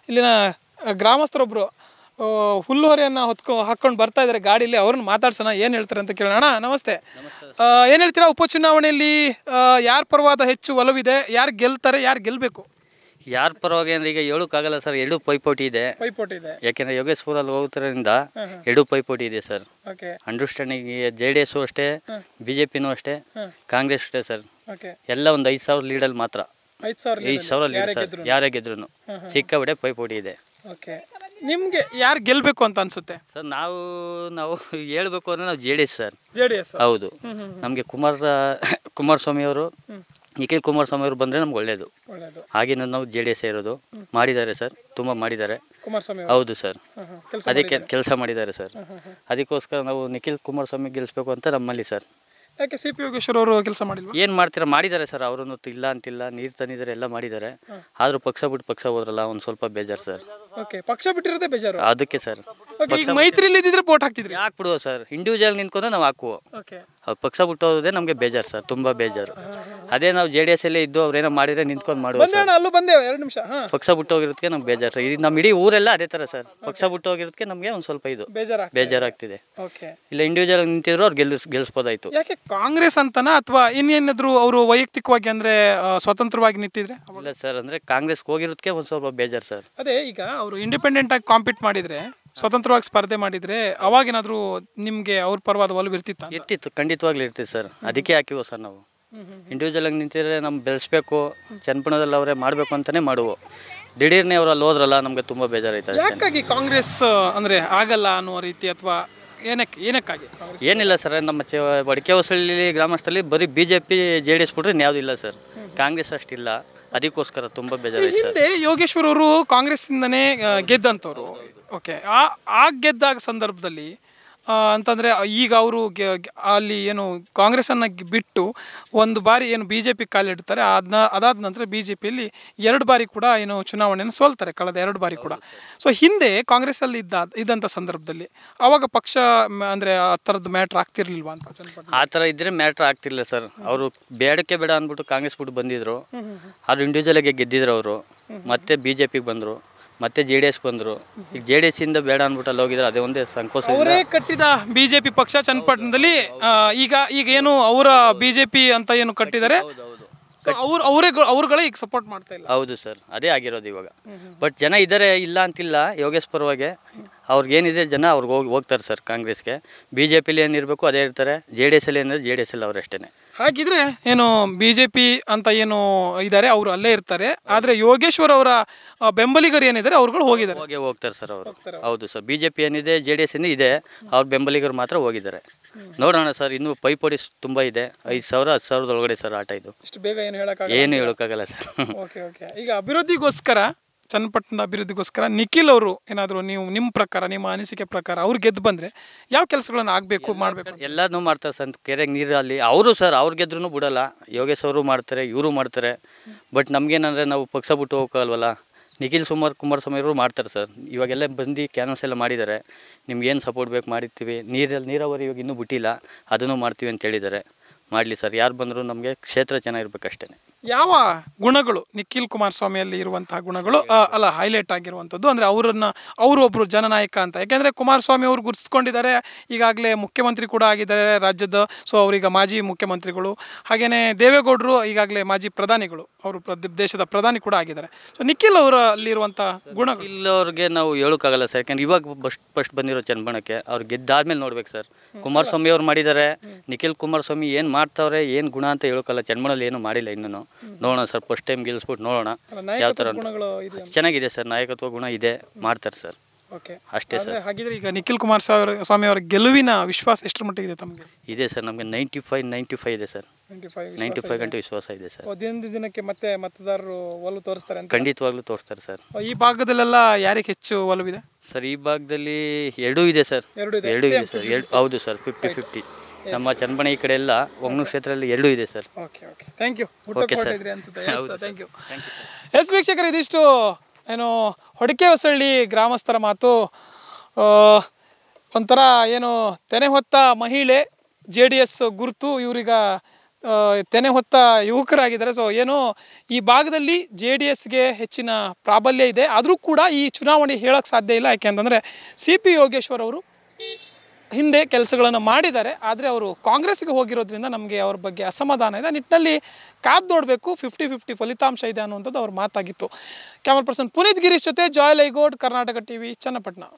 ಇಲ್ಲಿನ ಆ, ಗ್ರಾಮಸ್ಥರೊಬ್ರು ಆ, ಹುಲ್ಲುಹೊರೆಯನ್ನ ಹೊತ್ಕೊ ಹಾಕೊಂಡು ಬರ್ತಾ ಇದ್ದಾರೆ ಗಾಡಿಯಲ್ಲಿ ಅವ್ರನ್ನ ಮಾತಾಡ್ಸೋಣ ಏನು ಹೇಳ್ತಾರೆ ಅಂತ ಕೇಳೋಣ ಅಣ್ಣ ನಮಸ್ತೆ ಏನು ಹೇಳ್ತೀರಾ ಉಪಚುನಾವಣೆಯಲ್ಲಿ ಯಾರ ಪರವಾದ ಹೆಚ್ಚು ಒಲವಿದೆ ಯಾರು ಗೆಲ್ತಾರೆ ಯಾರು ಗೆಲ್ಲಬೇಕು ಯಾರ ಪರವಾಗಿ ಅಂದ್ರೆ ಈಗ ಹೇಳೋಕ್ಕಾಗಲ್ಲ ಸರ್ ಎರಡು ಪೈಪೋಟಿ ಇದೆ ಪೈಪೋಟಿ ಇದೆ ಯಾಕೆಂದ್ರೆ ಯೋಗೇಶ್ವರ ಅಲ್ಲಿ ಹೋಗ್ತಿರೋದ್ರಿಂದ ಎರಡು ಪೈಪೋಟಿ ಇದೆ sir okay understanding J D S ಅಷ್ಟೇ ಬಿ ಜೆ ಪಿನೂ ಅಷ್ಟೇ ಕಾಂಗ್ರೆಸ್ ಅಷ್ಟೇ ಸರ್ ಓಕೆ ಎಲ್ಲ ಒಂದು ಐದು ಸಾವಿರ ಲೀಡಲ್ಲಿ ಮಾತ್ರ ಐದು ಸಾವಿರ ಐದು ಸಾವಿರ ಲೀಡ್ ಸರ್ ಯಾರೇ ಗೆದ್ರು ಸಿಕ್ಕಾಬಿಟ್ಟೆ ಪೈಪೋಟಿ ಇದೆ ಓಕೆ ನಿಮಗೆ ಯಾರು ಗೆಲ್ಲಬೇಕು ಅಂತ ಅನ್ಸುತ್ತೆ ಸರ್ ನಾವು ನಾವು ಹೇಳ್ಬೇಕು ಅಂದ್ರೆ ನಾವು J D S sir J D S ಹೌದು ನಮಗೆ ಕುಮಾರ ಕುಮಾರಸ್ವಾಮಿ ಅವರು ನಿಖಿಲ್ ಕುಮಾರಸ್ವಾಮಿ ಅವರು ಬಂದರೆ ನಮ್ಗೆ ಒಳ್ಳೆಯದು ಒಳ್ಳೆಯದು ಹಾಗೆ ನಾವು ಜೆ ಡಿ ಎಸ್ ಇರೋದು ಮಾಡಿದ್ದಾರೆ ಸರ್ ತುಂಬ ಮಾಡಿದ್ದಾರೆ ಕುಮಾರಸ್ವಾಮಿ ಹೌದು ಸರ್ ಕೆಲಸ ಅದಕ್ಕೆ ಕೆಲಸ ಮಾಡಿದ್ದಾರೆ ಸರ್ ಅದಕ್ಕೋಸ್ಕರ ನಾವು ನಿಖಿಲ್ ಕುಮಾರಸ್ವಾಮಿ ಗೆಲ್ಲಿಸ್ಬೇಕು ಅಂತ ನಮ್ಮಲ್ಲಿ ಸರ್ ಯಾಕೆ ಸಿ ಪಿ ಯೋಗೇಶ್ವರ್ ಅವರು ಕೆಲಸ ಮಾಡಿಲ್ವಾ ಏನು ಮಾಡ್ತೀರಾ ಮಾಡಿದ್ದಾರೆ ಸರ್ ಅವರನ್ನು ಇಲ್ಲ ಅಂತಿಲ್ಲ ನೀರು ತಂದಿದ್ದಾರೆ ಎಲ್ಲ ಮಾಡಿದ್ದಾರೆ ಆದರೂ ಪಕ್ಷ ಬಿಟ್ಟು ಪಕ್ಷ ಹೋದ್ರಲ್ಲ ಒಂದು ಸ್ವಲ್ಪ ಬೇಜಾರು ಸರ್ ಓಕೆ ಪಕ್ಷ ಬಿಟ್ಟಿರೋದೇ ಬೇಜಾರು ಅದಕ್ಕೆ ಸರ್ ಓಕೆ ಈಗ ಮೈತ್ರಿಲಿ ಇದ್ದಿದ್ರೆ ವೋಟ್ ಹಾಕ್ತಿದ್ರಿ ಯಾಕೆ ಬಿಡುವ ಸರ್ ಇಂಡಿವಿಜುವಲ್ ನಿಂತ್ಕೊಂಡ್ರೆ ನಾವು ಹಾಕುವ ಓಕೆ ಅವ್ರು ಪಕ್ಷ ಬಿಟ್ಟು ಹೋಗೋದೇ ನಮಗೆ ಬೇಜಾರು ಸರ್ ತುಂಬ ಬೇಜಾರು ಅದೇ ನಾವು ಜೆ ಡಿ ಎಸ್ ಅಲ್ಲೇ ಇದ್ದು ಅವ್ರೇನೋ ಮಾಡಿದ್ರೆ ನಿಂತ್ಕೊಂಡು ಮಾಡುವ ಬಂದೆ ಅಣ್ಣ ಅಲ್ಲೂ ಬಂದೆ ಎರಡು ನಿಮಿಷ ಹಾ ಪಕ್ಷ ಬಿಟ್ಟು ಹೋಗಿರೋದಕ್ಕೆ ನಮ್ಗೆ ಬೇಜಾರು ಸರ್ ಇದು ನಮ್ಮ ಇಡೀ ಊರೆಲ್ಲ ಅದೇ ಥರ ಸರ್ ಪಕ್ಷ ಬಿಟ್ಟು ಹೋಗಿರೋದಕ್ಕೆ ನಮಗೆ ಒಂದು ಸ್ವಲ್ಪ ಇದು ಬೇಜಾರ ಬೇಜಾರಾಗ್ತಿದೆ ಓಕೆ ಇಲ್ಲ ಇಂಡಿವಿಜುವಲ್ ನಿಂತಿದ್ರು ಅವ್ರು ಗೆಲ್ಲಿಸ್ ಗೆಲ್ಲಿಸ್ಬೋದಾಯ್ತು ಯಾಕೆ ಕಾಂಗ್ರೆಸ್ ಅಂತನಾ ಅಥವಾ ಇನ್ನೇನಾದ್ರು ಅವರು ವೈಯಕ್ತಿಕವಾಗಿ ಅಂದ್ರೆ ಆ, ಸ್ವತಂತ್ರವಾಗಿ ನಿಂತಿದ್ರೆ ಇಲ್ಲ ಸರ್ ಅಂದರೆ ಕಾಂಗ್ರೆಸ್ಗೆ ಹೋಗಿರೋದಕ್ಕೆ ಒಂದು ಸ್ವಲ್ಪ ಬೇಜಾರು ಸರ್ ಅದೇ ಈಗ ಅವರು ಇಂಡಿಪೆಂಡೆಂಟ್ ಆಗಿ ಕಾಂಪೀಟ್ ಮಾಡಿದ್ರೆ ಸ್ವತಂತ್ರವಾಗಿ ಸ್ಪರ್ಧೆ ಮಾಡಿದ್ರೆ ಅವಾಗೇನಾದ್ರೂ ನಿಮ್ಗೆ ಅವ್ರ ಪರವಾದ ಒಲವು ಇರ್ತಿತ್ತ ಇರ್ತಿತ್ತು ಖಂಡಿತವಾಗ್ಲೂ ಇರ್ತಿತ್ತು ಸರ್ ಅದಕ್ಕೆ ಹಾಕಿವು ಸರ್ ನಾವು ಇಂಡಿವಿಜುವಲ್ ಆಗಿ ನಿಂತಿದ್ರೆ ನಮ್ಮ ಬೆಳೆಸ್ಬೇಕು ಚನ್ನಪಣದಲ್ಲಿ ಅವರೇ ಮಾಡಬೇಕು ಅಂತಲೇ ಮಾಡುವು ದಿಢೀರ್ನೆ ಅವ್ರು ಅಲ್ಲಿ ಹೋದ್ರಲ್ಲ ನಮಗೆ ತುಂಬ ಬೇಜಾರಾಯ್ತು ಅಷ್ಟೇ ಯಾಕಾಗಿ ಕಾಂಗ್ರೆಸ್ ಅಂದ್ರೆ ಆಗಲ್ಲ ಅನ್ನುವ ರೀತಿ ಅಥವಾ ಏನಕ್ಕೆ ಏನಕ್ಕಾಗಿ ಕಾಂಗ್ರೆಸ್ ಏನಿಲ್ಲ ಸರ್ ನಮ್ಮ ಚ ವಡಕೆ ಹೊಸಳ್ಳಿ ಗ್ರಾಮಸ್ಥಲ್ಲಿ ಬರೀ B J P J D S ಬಿಟ್ರೆ ಇನ್ಯಾವುದೂ ಇಲ್ಲ ಸರ್ ಕಾಂಗ್ರೆಸ್ ಅಷ್ಟಿಲ್ಲ ಅದಕ್ಕೋಸ್ಕರ ತುಂಬ ಬೇಜಾರಾಯ್ತು ಸರ್ ಹಿಂದೆ ಯೋಗೇಶ್ವರ್ ಅವರು ಕಾಂಗ್ರೆಸ್ಸಿಂದನೇ ಆ, ಗೆದ್ದಂಥವ್ರು ಓಕೆ ಆ ಆ ಗೆದ್ದಾಗ ಸಂದರ್ಭದಲ್ಲಿ ಆ, ಅಂತಂದ್ರೆ ಈಗ ಅವರು ಅಲ್ಲಿ ಏನು ಕಾಂಗ್ರೆಸ್ಸನ್ನು ಬಿಟ್ಟು ಒಂದು ಬಾರಿ ಏನು ಬಿ ಜೆ ಪಿ ಕಾಲಿಡ್ತಾರೆ ಅದನ್ನ ಅದಾದ ನಂತರ ಬಿ ಜೆ ಪಿಯಲ್ಲಿ ಎರಡು ಬಾರಿ ಕೂಡ ಏನು ಚುನಾವಣೆಯನ್ನು ಸೋಲ್ತಾರೆ ಕಳೆದ ಎರಡು ಬಾರಿ ಕೂಡ ಸೊ ಹಿಂದೆ ಕಾಂಗ್ರೆಸ್ಸಲ್ಲಿ ಇದ್ದ ಇದ್ದಂಥ ಸಂದರ್ಭದಲ್ಲಿ ಅವಾಗ ಪಕ್ಷ ಮ- ಅಂದ್ರೆ ಆ ಥರದ್ದು ಮ್ಯಾಟ್ರ್ ಆಗ್ತಿರ್ಲಿಲ್ವಾ ಅಂತ ಚನ್ನಪಟ್ಟಣ ಆ ಥರ ಇದ್ರೆ ಮ್ಯಾಟ್ರ್ ಆಗ್ತಿಲ್ಲ ಸರ್ ಅವರು ಬೇಡಕ್ಕೆ ಬೇಡ ಅಂದ್ಬಿಟ್ಟು ಕಾಂಗ್ರೆಸ್ ಬಿಟ್ಟು ಬಂದಿದ್ರು ಆದ್ರೆ ಇಂಡಿವಿಜುವಲಾಗಿ ಗೆದ್ದಿದ್ರು ಅವರು ಮತ್ತೆ ಬಿ ಜೆ ಪಿಗೆ ಬಂದರು ಮತ್ತೆ ಜೆ ಡಿ ಎಸ್ ಬಂದರು ಈಗ ಜೆ ಡಿ ಎಸ್ ಇಂದ ಬೇಡ ಅಂದ್ಬಿಟ್ಟು ಅಲ್ಲಿ ಹೋಗಿದ್ರೆ ಅದೇ ಒಂದೇ ಸಂಕೋಚ ಅವರೇ ಕಟ್ಟಿದ ಬಿಜೆಪಿ ಪಕ್ಷ ಚನ್ನಪಟ್ಟಣದಲ್ಲಿ ಆ, ಈಗ ಈಗ ಏನು ಅವರ ಬಿಜೆಪಿ ಅಂತ ಏನು ಕಟ್ಟಿದ್ದಾರೆ ಅವ್ರು ಅವರೇ ಅವ್ರುಗಳೇ ಈಗ ಸಪೋರ್ಟ್ ಮಾಡ್ತಾ ಇಲ್ಲ ಹೌದು ಸರ್ ಅದೇ ಆಗಿರೋದು ಇವಾಗ ಬಟ್ ಜನ ಇದ್ದಾರೆ ಇಲ್ಲ ಅಂತಿಲ್ಲ ಯೋಗೇಶ್ ಪರವಾಗಿ ಅವ್ರಿಗೇನಿದೆ ಜನ ಅವ್ರಿಗೆ ಹೋಗಿ ಹೋಗ್ತಾರೆ ಸರ್ ಕಾಂಗ್ರೆಸ್ಗೆ ಬಿ ಜೆ ಪಿಲಿ ಏನಿರಬೇಕು ಅದೇ ಇರ್ತಾರೆ ಜೆ ಡಿ ಎಸ್ ಅಲ್ಲಿ ಏನಿದೆ ಜೆ ಡಿ ಎಸ್ ಅಲ್ಲಿ ಅವರಷ್ಟೇ ಹಾಗಿದ್ರೆ ಏನು ಬಿಜೆಪಿ ಅಂತ ಏನು ಇದ್ದಾರೆ ಅವರು ಅಲ್ಲೇ ಇರ್ತಾರೆ ಆದ್ರೆ ಯೋಗೇಶ್ವರ್ ಅವರ ಆ, ಬೆಂಬಲಿಗರು ಏನಿದ್ದಾರೆ ಅವ್ರುಗಳು ಹೋಗಿದ್ದಾರೆ ಹೋಗಿ ಹೋಗ್ತಾರೆ ಸರ್ ಅವರು ಹೌದು ಸರ್ ಬಿ ಜೆ ಪಿ ಏನಿದೆ ಜೆ ಡಿ ಎಸ್ ಏನಿದೆ ಇದೆ ಅವ್ರ ಬೆಂಬಲಿಗರು ಮಾತ್ರ ಹೋಗಿದ್ದಾರೆ ನೋಡೋಣ ಸರ್ ಇನ್ನೂ ಪೈಪೋಟಿ ತುಂಬ ಇದೆ ಐದು ಸಾವಿರ ಹತ್ತು ಸಾವಿರದ ಒಳಗಡೆ ಸರ್ ಆಟ ಇದು ಇಷ್ಟು ಬೇಗ ಏನು ಹೇಳಕ್ಕಾಗ ಏನು ಹೇಳೋಕ್ಕಾಗಲ್ಲ ಸರ್ ಓಕೆ ಓಕೆ ಈಗ ಅಭಿವೃದ್ಧಿಗೋಸ್ಕರ ಚನ್ನಪಟ್ಟಣದ ಅಭಿವೃದ್ಧಿಗೋಸ್ಕರ ನಿಖಿಲ್ ಅವರು ಏನಾದರೂ ನೀವು ನಿಮ್ಮ ಪ್ರಕಾರ ನಿಮ್ಮ ಅನಿಸಿಕೆ ಪ್ರಕಾರ ಅವ್ರು ಗೆದ್ದು ಬಂದ್ರೆ ಯಾವ ಕೆಲಸಗಳನ್ನ ಆಗಬೇಕು ಮಾಡಬೇಕು ಎಲ್ಲನೂ ಮಾಡ್ತಾರೆ ಸರ್ ಕೆರೆಗೆ ನೀರಲ್ಲಿ ಅವರು ಸರ್ ಅವ್ರು ಗೆದ್ರೂ ಬಿಡಲ್ಲ ಯೋಗೇಶ್ ಅವರು ಮಾಡ್ತಾರೆ ಇವರು ಮಾಡ್ತಾರೆ ಬಟ್ ನಮಗೇನಂದರೆ ನಾವು ಪಕ್ಷ ಬಿಟ್ಟು ಹೋಗೋಕ್ಕಲ್ವಲ್ಲ ನಿಖಿಲ್ ಸುಮಾರ್ ಕುಮಾರಸ್ವಾಮಿ ಅವರು ಮಾಡ್ತಾರೆ ಸರ್ ಇವಾಗೆಲ್ಲ ಬಂದು ಕ್ಯಾನ್ವಸ್ ಎಲ್ಲ ಮಾಡಿದ್ದಾರೆ ನಿಮ್ಗೇನು ಸಪೋರ್ಟ್ ಬೇಕು ಮಾಡಿರ್ತೀವಿ ನೀರಲ್ಲಿ ನೀರಾವರಿ ಇವಾಗ ಇನ್ನೂ ಬಿಟ್ಟಿಲ್ಲ ಅದನ್ನು ಮಾಡ್ತೀವಿ ಅಂತ ಹೇಳಿದ್ದಾರೆ ಮಾಡಲಿ ಸರ್ ಯಾರು ಬಂದರೂ ನಮಗೆ ಕ್ಷೇತ್ರ ಚೆನ್ನಾಗಿರ್ಬೇಕಷ್ಟೇ ಯಾವ ಗುಣಗಳು ನಿಖಿಲ್ ಕುಮಾರಸ್ವಾಮಿಯಲ್ಲಿ ಇರುವಂತಹ ಗುಣಗಳು ಆ, ಅಲ್ಲ ಹೈಲೈಟ್ ಆಗಿರುವಂಥದ್ದು ಅಂದ್ರೆ ಅವರನ್ನ ಅವರು ಒಬ್ರು ಜನನಾಯಕ ಅಂತ ಯಾಕೆಂದ್ರೆ ಕುಮಾರಸ್ವಾಮಿ ಅವರು ಗುರುತಿಸ್ಕೊಂಡಿದ್ದಾರೆ ಈಗಾಗಲೇ ಮುಖ್ಯಮಂತ್ರಿ ಕೂಡ ಆಗಿದ್ದಾರೆ ರಾಜ್ಯದ ಸೊ ಅವರೀಗ ಮಾಜಿ ಮುಖ್ಯಮಂತ್ರಿಗಳು ಹಾಗೇನೆ ದೇವೇಗೌಡರು ಈಗಾಗಲೇ ಮಾಜಿ ಪ್ರಧಾನಿಗಳು ಅವರು ಪ್ರ- ದೇಶದ ಪ್ರಧಾನಿ ಕೂಡ ಆಗಿದ್ದಾರೆ ಸೊ ನಿಖಿಲ್ ಅವರಲ್ಲಿರುವಂತಹ ಗುಣಗಳು ಇಲ್ಲವ್ರಿಗೆ ನಾವು ಹೇಳೋಕ್ಕಾಗಲ್ಲ ಸರ್ ಯಾಕಂದ್ರೆ ಇವಾಗ ಫಸ್ಟ್ ಫಸ್ಟ್ ಬಂದಿರೋ ಚನ್ನಬಣಕ್ಕೆ ಅವ್ರು ಗೆದ್ದಾದ್ಮೇಲೆ ನೋಡ್ಬೇಕು ಸರ್ ಕುಮಾರಸ್ವಾಮಿ ಅವ್ರು ಮಾಡಿದ್ದಾರೆ ನಿಖಿಲ್ ಕುಮಾರಸ್ವಾಮಿ ಏನು ಮಾಡ್ತಾವ್ರೆ ಏನು ಗುಣ ಅಂತ ಹೇಳೋಕ್ಕಲ್ಲ ಚನ್ನಬಣಲ್ಲಿ ಏನು ಮಾಡಿಲ್ಲ ಇನ್ನೂ ನೋಡೋಣ ಸರ್ ಫಸ್ಟ್ ಟೈಮ್ ಗೆಲ್ಲಿಸ್ಬಿಟ್ಟು ನೋಡೋಣ ಯಾವ ಥರ ಅಂತ. ಗುಣಗಳು ಇದೆ ಚೆನ್ನಾಗಿದೆ ಸರ್ ನಾಯಕತ್ವ ಗುಣ ಇದೆ ಮಾಡ್ತಾರೆ ಸರ್ ಓಕೆ ಅಷ್ಟೇ ಸರ್ ಹಾಗಿದ್ರೆ ಈಗ ನಿಖಿಲ್ ಕುಮಾರಸ್ವಾಮಿ ಸ್ವಾಮಿ ಅವರ ಗೆಲುವಿನ ವಿಶ್ವಾಸ ಎಷ್ಟರ ಮಟ್ಟಿಗೆ ಇದೆ ತಮಗೆ ಇದೆ ಸರ್ ನಮಗೆ ನೈಂಟಿ ಫೈವ್ ನೈಂಟಿ ಫೈವ್ ಇದೆ sir twenty five ninety five ಗಂಟೆ ವಿಶ್ವಾಸ ಇದೆ ಸರ್ ದಿನದ ದಿನಕ್ಕೆ ಮತ್ತೆ ಮತದಾರರು ಒಲವು ತೋರಿಸ್ತಾರೆ ಅಂತ ಖಂಡಿತವಾಗ್ಲೂ ತೋರಿಸ್ತಾರೆ ಸರ್ ಈ ಭಾಗದಲ್ಲೆಲ್ಲ ಯಾರಿಗೆ ಹೆಚ್ಚು ಒಲವಿದೆ ಸರ್ ಈ ಭಾಗದಲ್ಲಿ ಎರಡೂ ಇದೆ ಸರ್ ಎರಡೂ ಇದೆ. ಎರಡೂ ಇದೆ ಸರ್ ಎರಡು ಹೌದು ಸರ್ ಫಿಫ್ಟಿ ಫಿಫ್ಟಿ ನಮ್ಮ ಚನ್ನಬಣ ಈ ಕಡೆ ಎಲ್ಲ ಒಗ್ನೂರು ಕ್ಷೇತ್ರದಲ್ಲಿ ಎರಡೂ ಇದೆ sir okay okay thank you Okay, sir. ಹೊರಟಿದ್ರಿ ಅನ್ಸುತ್ತೆ ಹೌದು, ಥ್ಯಾಂಕ್ ಯು ಎಸ್ ವೀಕ್ಷಕರು ಇದಿಷ್ಟು ಏನು ಹೊಡಿಕೆ ಹೊಸಳ್ಳಿ ಗ್ರಾಮಸ್ಥರ ಮಾತು ಆ, ಒಂಥರ ಏನು ತೆನೆ ಹೊತ್ತ ಮಹಿಳೆ ಜೆ ಡಿ ಎಸ್ ಗುರುತು ಇವ್ರೀಗ ಆ, ತೆನೆ ಹೊತ್ತ ಯುವಕರಾಗಿದ್ದಾರೆ ಸೊ ಏನೋ ಈ ಭಾಗದಲ್ಲಿ ಜೆ ಡಿ ಎಸ್ಗೆ ಹೆಚ್ಚಿನ ಪ್ರಾಬಲ್ಯ ಇದೆ ಆದರೂ ಕೂಡ ಈ ಚುನಾವಣೆ ಹೇಳೋಕ್ಕೆ ಸಾಧ್ಯ ಇಲ್ಲ ಯಾಕೆ ಅಂತಂದರೆ ಸಿ ಪಿ ಯೋಗೇಶ್ವರ್ ಅವರು ಹಿಂದೆ ಕೆಲಸಗಳನ್ನು ಮಾಡಿದ್ದಾರೆ ಆದರೆ ಅವರು ಕಾಂಗ್ರೆಸ್ಗೆ ಹೋಗಿರೋದ್ರಿಂದ ನಮಗೆ ಅವ್ರ ಬಗ್ಗೆ ಅಸಮಾಧಾನ ಇದೆ ಆ ನಿಟ್ಟಿನಲ್ಲಿ ಕಾದು ನೋಡಬೇಕು ಫಿಫ್ಟಿ ಫಿಫ್ಟಿ ಫಲಿತಾಂಶ ಇದೆ ಅನ್ನುವಂಥದ್ದು ಅವ್ರ ಮಾತಾಗಿತ್ತು ಕ್ಯಾಮರಾ ಪರ್ಸನ್ ಪುನೀತ್ ಗಿರೀಶ್ ಜೊತೆ ಜಾಯ್ ಲೈಗೋಡ್ ಕರ್ನಾಟಕ ಟಿವಿ ಚನ್ನಪಟ್ಟಣ